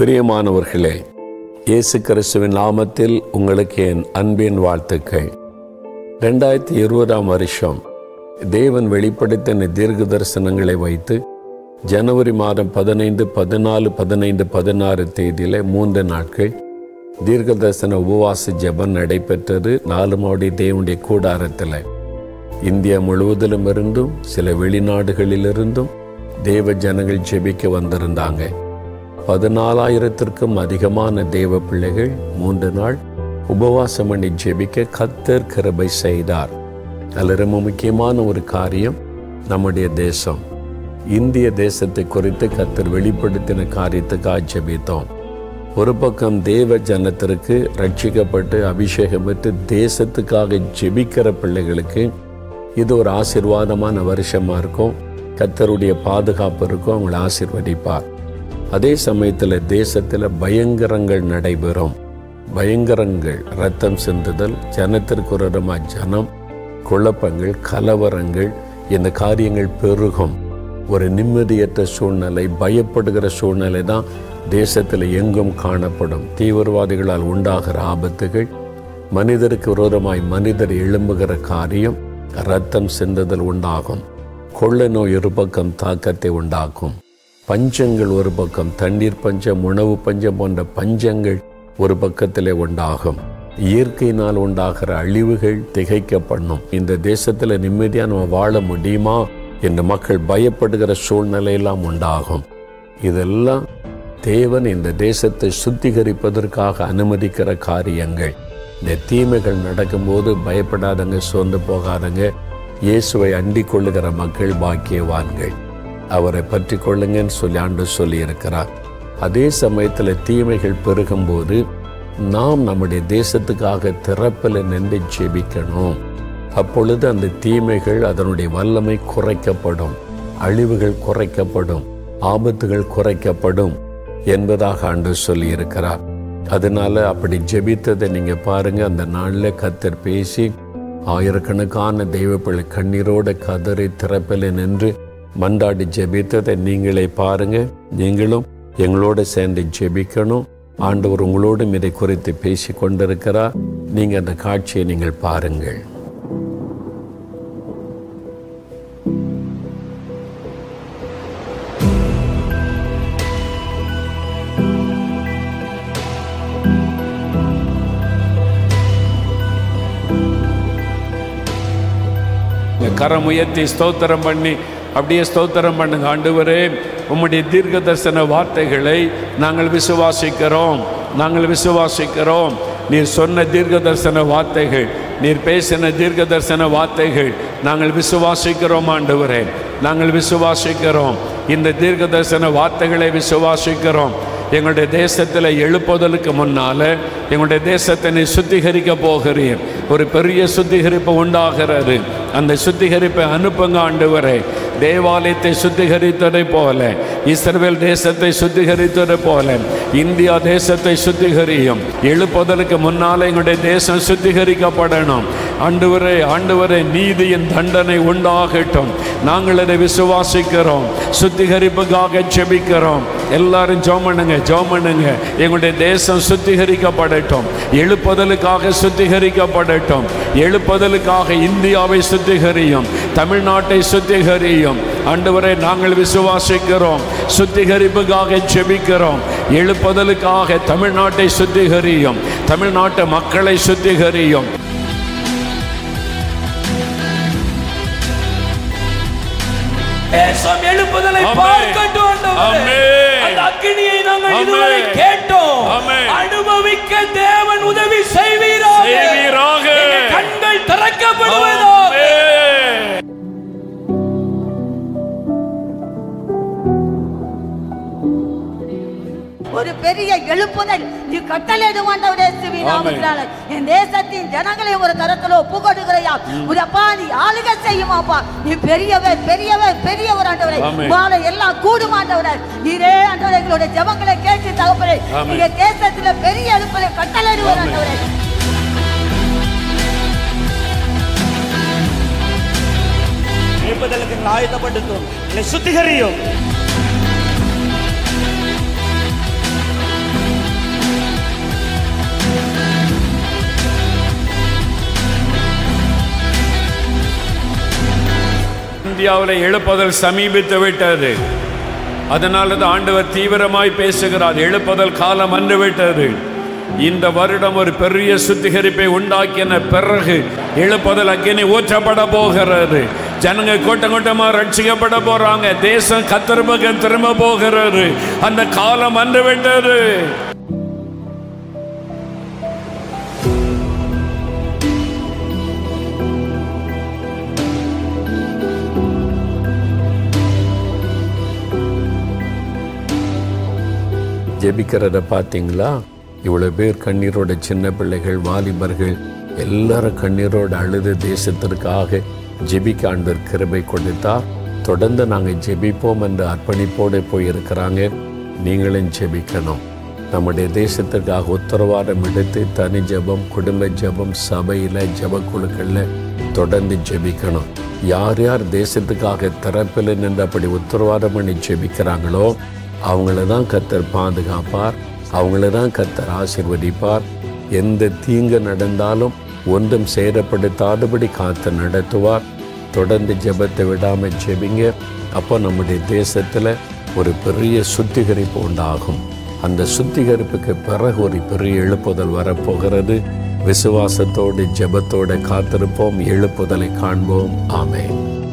பிரியமானவர்களே இயேசு கிறிஸ்துவின் நாமத்தில் உங்களுக்கு என் அன்பின் வாழ்த்துக்கள் ரெண்டாயிரத்தி இருபதாம் வருஷம் தேவன் வெளிப்படுத்தின தீர்க்க தரிசனங்களை வைத்து ஜனவரி மாதம் பதினைந்து பதினாலு பதினைந்து பதினாறு தேதியில மூன்று நாட்கள் தீர்க்க தரிசன உபவாச ஜெபம் நடைபெற்றது நாலு மாடி தேவனுடைய கூடாரத்தில் இந்தியா முழுவதிலும் இருந்தும் சில வெளிநாடுகளிலிருந்தும் தேவ ஜனங்கள் ஜெபிக்க வந்திருந்தாங்க பதினாலாயிரத்திற்கும் அதிகமான தேவ பிள்ளைகள் மூன்று நாள் உபவாசம் பண்ணி ஜெபிக்க கத்தர் கிருபை செய்தார் அதில் ரொம்ப முக்கியமான ஒரு காரியம் நம்முடைய தேசம் இந்திய தேசத்தை குறித்து கத்தர் வெளிப்படுத்தின காரியத்துக்காக ஜெபித்தோம் ஒரு பக்கம் தேவ ஜனத்திற்கு ரட்சிக்கப்பட்டு அபிஷேகம் பெற்று தேசத்துக்காக ஜெபிக்கிற பிள்ளைகளுக்கு இது ஒரு ஆசிர்வாதமான வருஷமா இருக்கும் கத்தருடைய பாதுகாப்பு இருக்கும் அவங்களை ஆசிர்வதிப்பார் அதே சமயத்தில் தேசத்தில் பயங்கரங்கள் நடைபெறும் பயங்கரங்கள் ரத்தம் சிந்துதல் ஜனத்திற்கு விரோதமாக ஜனம் குழப்பங்கள் கலவரங்கள் இந்த காரியங்கள் பெருகும் ஒரு நிம்மதியற்ற சூழ்நிலை பயப்படுகிற சூழ்நிலை தான் தேசத்தில் எங்கும் காணப்படும் தீவிரவாதிகளால் உண்டாகிற ஆபத்துகள் மனிதருக்கு விரோதமாய் மனிதர் எழும்புகிற காரியம் ரத்தம் சிந்துதல் உண்டாகும் கொள்ளை நோய் ஒரு பக்கம் தாக்கத்தை உண்டாக்கும் பஞ்சங்கள் ஒரு பக்கம் தண்ணீர் பஞ்சம் உணவு பஞ்சம் போன்ற பஞ்சங்கள் ஒரு பக்கத்திலே உண்டாகும் இயற்கையினால் உண்டாகிற அழிவுகள் திகைக்கப்படணும் இந்த தேசத்தில் நிம்மதியாக நம்ம வாழ முடியுமா என்று மக்கள் பயப்படுகிற சூழ்நிலையெல்லாம் உண்டாகும் இதெல்லாம் தேவன் இந்த தேசத்தை சுத்திகரிப்பதற்காக அனுமதிக்கிற காரியங்கள் இந்த தீமைகள் நடக்கும்போது பயப்படாதங்க சோர்ந்து போகாதங்க இயேசுவை அண்டிக் கொள்ளுகிற மக்கள் பாக்கியவான்கள் அவரை பற்றி கொள்ளுங்கன்னு சொல்லி ஆண்டு சொல்லியிருக்கிறார் அதே சமயத்தில் தீமைகள் பெருகும்போது நாம் நம்முடைய தேசத்துக்காக திறப்பில் நின்று ஜெபிக்கணும் அப்பொழுது அந்த தீமைகள் அதனுடைய வல்லமை குறைக்கப்படும் அழிவுகள் குறைக்கப்படும் ஆபத்துகள் குறைக்கப்படும் என்பதாக ஆண்டு சொல்லியிருக்கிறார் அதனால அப்படி ஜெபித்ததை நீங்க பாருங்க அந்த நாளில் கத்தர் பேசி ஆயிரக்கணக்கான தெய்வப்பிள்ளை கண்ணீரோட கதறி திறப்பில் நின்று மண்டாடி ஜெபித்ததை நீங்களே பாருங்க நீங்களும் எங்களோட சேர்ந்து ஜெபிக்கணும் ஆண்டவர் உங்களோடும் இதை குறித்து பேசி கொண்டிருக்கிறார் நீங்க அந்த காட்சியை நீங்கள் பாருங்கள் கரம் உயர்த்தி ஸ்தோத்திரம் பண்ணி அப்படியே ஸ்தோத்திரம் பண்ணுங்க ஆண்டவரே உம்முடைய தீர்க்க தரிசன வார்த்தைகளை நாங்கள் விசுவாசிக்கிறோம் நாங்கள் விசுவாசிக்கிறோம் நீர் சொன்ன தீர்க்க தரிசன வார்த்தைகள் நீர் பேசின தீர்க்க தரிசன வார்த்தைகள் நாங்கள் விசுவாசிக்கிறோம் ஆண்டவரே நாங்கள் விசுவாசிக்கிறோம் இந்த தீர்க்க தரிசன வார்த்தைகளை விசுவாசிக்கிறோம் எங்களுடைய தேசத்தில் எழுப்புதலுக்கு முன்னால எங்களுடைய தேசத்தை நீ சுத்திகரிக்க போகிறீர் ஒரு பெரிய சுத்திகரிப்பு உண்டாகிறது அந்த சுத்திகரிப்பை அனுப்புங்க ஆண்டவரே தேவாலயத்தை சுத்திகரித்ததை போல இஸ்ரவேல் தேசத்தை சுத்திகரித்ததை போல இந்தியா தேசத்தை சுத்திகரியும் எழுப்புதலுக்கு முன்னால எங்களுடைய தேசம் சுத்திகரிக்கப்படணும் ஆண்டவரே ஆண்டவரே நீதியின் தண்டனை உண்டாகட்டும் நாங்கள் அதை விசுவாசிக்கிறோம் சுத்திகரிப்புக்காக செபிக்கிறோம் எல்லாரும் ஜோம் பண்ணுங்க ஜோம் பண்ணுங்க எங்களுடைய தேசம் சுத்திகரிக்கப்படட்டும் எழுப்புதலுக்காக சுத்திகரிக்கப்படட்டும் எழுப்புதலுக்காக இந்தியாவை சுத்திகரியும் தமிழ்நாட்டை சுத்திகரியும் ஆண்டவரை நாங்கள் விசுவாசிக்கிறோம் சுத்திகரிப்புக்காக செபிக்கிறோம் எழுப்புதலுக்காக தமிழ்நாட்டை சுத்திகரியும் தமிழ்நாட்டு மக்களை சுத்திகரியும் தேசம் எழுப்புதலை ஆமென். பார்க்கட்டும் ஆண்டவரே. ஆமென். அந்த அக்கினியை நாங்கள் ஆமென். இதுவரை கேட்டோம் ஆமென். அனுபவிக்க தேவன் உதவி செய்வீராக செய்வீராக. எங்கள் கண்கள் திறக்கப்படுவதாக ஆமென். ஒரு பெரிய எழுப்புதல் நீ கட்டளையிடுவாண்டவரே நாமத்தினால என் தேசத்தின் ஜனங்களை ஒரு கரத்துல ஒப்பு கொடுக்கிறையா உதப்பா நீ ஆளுக செய்யுமாப்பா நீ பெரியவர் பெரியவர் பெரியவர் ஆண்டவரே ஆமென். வாழ எல்லாம் கூடும் ஆண்டவரே நீரே ஆண்டவரே எங்களுடைய ஜெபங்களை கேட்டு தகப்பனே ஆமென். நீங்க தேசத்துல பெரிய எழுப்புதலை கட்டளையிடுவார் ஆமென். ஆண்டவரே எழுப்புதலுக்கு எங்களை ஆயுதப்படுத்தும் என்னை சுத்திகரியும் இந்தியாவில் எழுப்புதல் சமீபித்து விட்டது அதனால தான் ஆண்டவர் தீவிரமாய் பேசுகிறார் எழுப்புதல் காலம் வந்து விட்டது இந்த வருடம் ஒரு பெரிய சுத்திகரிப்பை உண்டாக்கின பிறகு எழுப்புதல் அக்கினி ஊற்றப்பட போகிறது ஜனங்க கூட்டம் கூட்டமா ரட்சிக்கப்பட போறாங்க தேசம் கத்திருப்பகம் திரும்ப போகிறது அந்த காலம் வந்து விட்டது ஜெபிக்கிறத பார்த்தீங்களா இவ்வளோ பேர் கண்ணீரோட சின்ன பிள்ளைகள் வாலிபர்கள் எல்லாரும் கண்ணீரோட அழுது தேசத்திற்காக ஜெபிக்க ஆண்டவர் கிருபை கொடுத்தார் தொடர்ந்து நாங்கள் ஜெபிப்போம் என்று அர்ப்பணிப்போடு போய் இருக்கிறாங்க நீங்களும் ஜெபிக்கணும் நம்முடைய தேசத்திற்காக உத்தரவாதம் எடுத்து தனி ஜெபம் குடும்ப ஜெபம் சபையில் ஜெபக்குழுக்களில் தொடர்ந்து ஜெபிக்கணும் யார் யார் தேசத்துக்காக திறப்பில் நின்று அப்படி உத்தரவாதம் பண்ணி ஜெபிக்கிறாங்களோ அவங்கள தான் கத்தர் பாதுகாப்பார் அவங்கள தான் கத்தர் ஆசிர்வதிப்பார் எந்த தீங்கு நடந்தாலும் ஒன்றும் சேதப்படுத்தாதபடி காத்து நடத்துவார் தொடர்ந்து ஜெபத்தை விடாமல் ஜெபிங்க அப்போ நம்முடைய தேசத்தில் ஒரு பெரிய சுத்திகரிப்பு உண்டாகும் அந்த சுத்திகரிப்புக்கு பிறகு ஒரு பெரிய எழுப்புதல் வரப்போகிறது விசுவாசத்தோடு ஜெபத்தோடு காத்திருப்போம் எழுப்புதலை காண்போம் ஆமென்